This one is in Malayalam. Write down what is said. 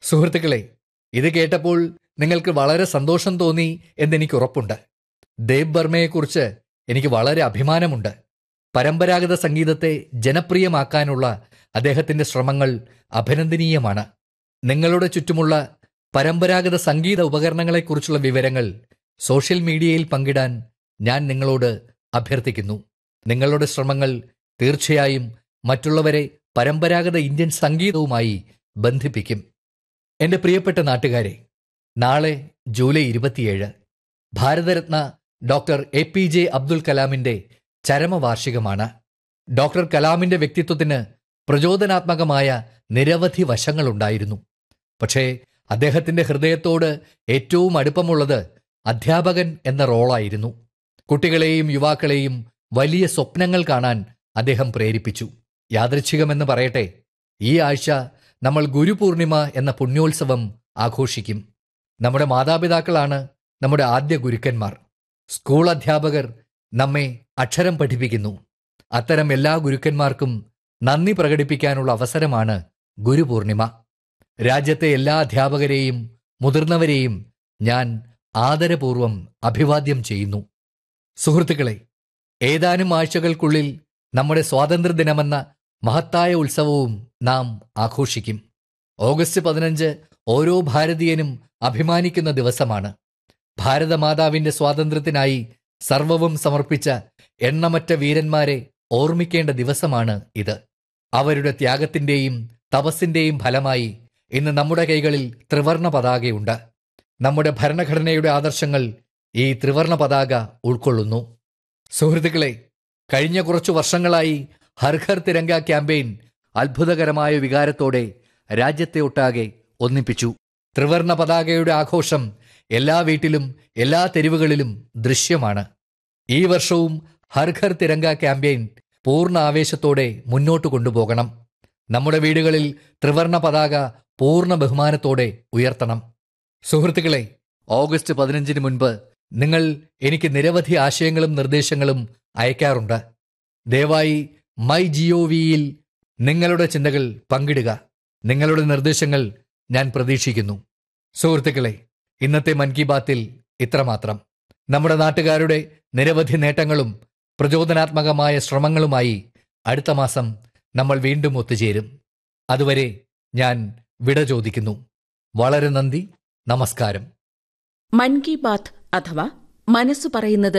സുഹൃത്തുക്കളെ ഇത് കേട്ടപ്പോൾ നിങ്ങൾക്ക് വളരെ സന്തോഷം തോന്നി എന്നെനിക്ക് ഉറപ്പുണ്ട് ദേവ് ബർമയെക്കുറിച്ച് എനിക്ക് വളരെ അഭിമാനമുണ്ട് പരമ്പരാഗത സംഗീതത്തെ ജനപ്രിയമാക്കാനുള്ള അദ്ദേഹത്തിന്റെ ശ്രമങ്ങൾ അഭിനന്ദനീയമാണ് നിങ്ങളുടെ ചുറ്റുമുള്ള പരമ്പരാഗത സംഗീത ഉപകരണങ്ങളെക്കുറിച്ചുള്ള വിവരങ്ങൾ സോഷ്യൽ മീഡിയയിൽ പങ്കിടാൻ ഞാൻ നിങ്ങളോട് അഭ്യർത്ഥിക്കുന്നു നിങ്ങളുടെ ശ്രമങ്ങൾ തീർച്ചയായും മറ്റുള്ളവരെ പരമ്പരാഗത ഇന്ത്യൻ സംഗീതവുമായി ബന്ധിപ്പിക്കും എന്റെ പ്രിയപ്പെട്ട നാട്ടുകാരെ നാളെ ജൂലൈ ഇരുപത്തിയേഴ് Bharat Ratna doctor A P J Abdul കലാമിന്റെ ചരമവാർഷികമാണ് ഡോക്ടർ കലാമിന്റെ വ്യക്തിത്വത്തിന് പ്രചോദനാത്മകമായ നിരവധി വശങ്ങളുണ്ടായിരുന്നു പക്ഷേ അദ്ദേഹത്തിന്റെ ഹൃദയത്തോട് ഏറ്റവും അടുപ്പമുള്ളത് അധ്യാപകൻ എന്ന റോളായിരുന്നു കുട്ടികളെയും യുവാക്കളെയും വലിയ സ്വപ്നങ്ങൾ കാണാൻ അദ്ദേഹം പ്രേരിപ്പിച്ചു യാദൃച്ഛികമെന്ന് പറയട്ടെ ഈ ആഴ്ച നമ്മൾ ഗുരുപൂർണിമ എന്ന പുണ്യോത്സവം ആഘോഷിക്കും നമ്മുടെ മാതാപിതാക്കളാണ് നമ്മുടെ ആദ്യ ഗുരുക്കന്മാർ സ്കൂൾ അധ്യാപകർ നമ്മെ അക്ഷരം പഠിപ്പിക്കുന്നു അത്തരം എല്ലാ ഗുരുക്കന്മാർക്കും നന്ദി പ്രകടിപ്പിക്കാനുള്ള അവസരമാണ് ഗുരുപൂർണിമ രാജ്യത്തെ എല്ലാ അധ്യാപകരെയും മുതിർന്നവരെയും ഞാൻ ആദരപൂർവം അഭിവാദ്യം ചെയ്യുന്നു സുഹൃത്തുക്കളെ ഏതാനും ആഴ്ചകൾക്കുള്ളിൽ നമ്മുടെ സ്വാതന്ത്ര്യദിനമെന്ന മഹത്തായ ഉത്സവവും നാം ആഘോഷിക്കും ഓഗസ്റ്റ് പതിനഞ്ച് ഓരോ ഭാരതീയനും അഭിമാനിക്കുന്ന ദിവസമാണ് ഭാരതമാതാവിന്റെ സ്വാതന്ത്ര്യത്തിനായി സർവവും സമർപ്പിച്ച എണ്ണമറ്റ വീരന്മാരെ ഓർമ്മിക്കേണ്ട ദിവസമാണ് ഇത് അവരുടെ ത്യാഗത്തിന്റെയും തപസ്സിന്റെയും ഫലമായി ഇന്ന് നമ്മുടെ കൈകളിൽ ത്രിവർണ പതാകയുണ്ട് നമ്മുടെ ഭരണഘടനയുടെ ആദർശങ്ങൾ ഈ ത്രിവർണ പതാക ഉൾക്കൊള്ളുന്നു സുഹൃത്തുക്കളെ കഴിഞ്ഞ കുറച്ചു വർഷങ്ങളായി ഹർ ഘർ തിരങ്ക ക്യാമ്പയിൻ അത്ഭുതകരമായ വികാരത്തോടെ രാജ്യത്തെ ഒട്ടാകെ ഒന്നിപ്പിച്ചു ത്രിവർണ പതാകയുടെ ആഘോഷം എല്ലാ വീട്ടിലും എല്ലാ തെരുവുകളിലും ദൃശ്യമാണ് ഈ വർഷവും ഹർ ഘർ തിരങ്ക ക്യാമ്പയിൻ പൂർണ്ണ ആവേശത്തോടെ മുന്നോട്ട് കൊണ്ടുപോകണം നമ്മുടെ വീടുകളിൽ ത്രിവർണ പതാക പൂർണ്ണ ബഹുമാനത്തോടെ ഉയർത്തണം സുഹൃത്തുക്കളെ ഓഗസ്റ്റ് പതിനഞ്ചിന് മുൻപ് നിങ്ങൾ എനിക്ക് നിരവധി ആശയങ്ങളും നിർദ്ദേശങ്ങളും അയക്കാറുണ്ട് ദയവായി മൈ ജിഒ വിയിൽ നിങ്ങളുടെ ചിന്തകൾ പങ്കിടുക നിങ്ങളുടെ നിർദ്ദേശങ്ങൾ ഞാൻ പ്രതീക്ഷിക്കുന്നു സുഹൃത്തുക്കളെ ഇന്നത്തെ മൻ കി ബാത്തിൽ ഇത്രമാത്രം നമ്മുടെ നാട്ടുകാരുടെ നിരവധി നേട്ടങ്ങളും പ്രചോദനാത്മകമായ ശ്രമങ്ങളുമായി അടുത്ത മാസം നമ്മൾ വീണ്ടും ഒത്തുചേരും അതുവരെ ഞാൻ വിട ചോദിക്കുന്നു വളരെ നന്ദി നമസ്കാരം മൻ കി ബാത്ത് അഥവാ മനസ്സു പറയുന്നത്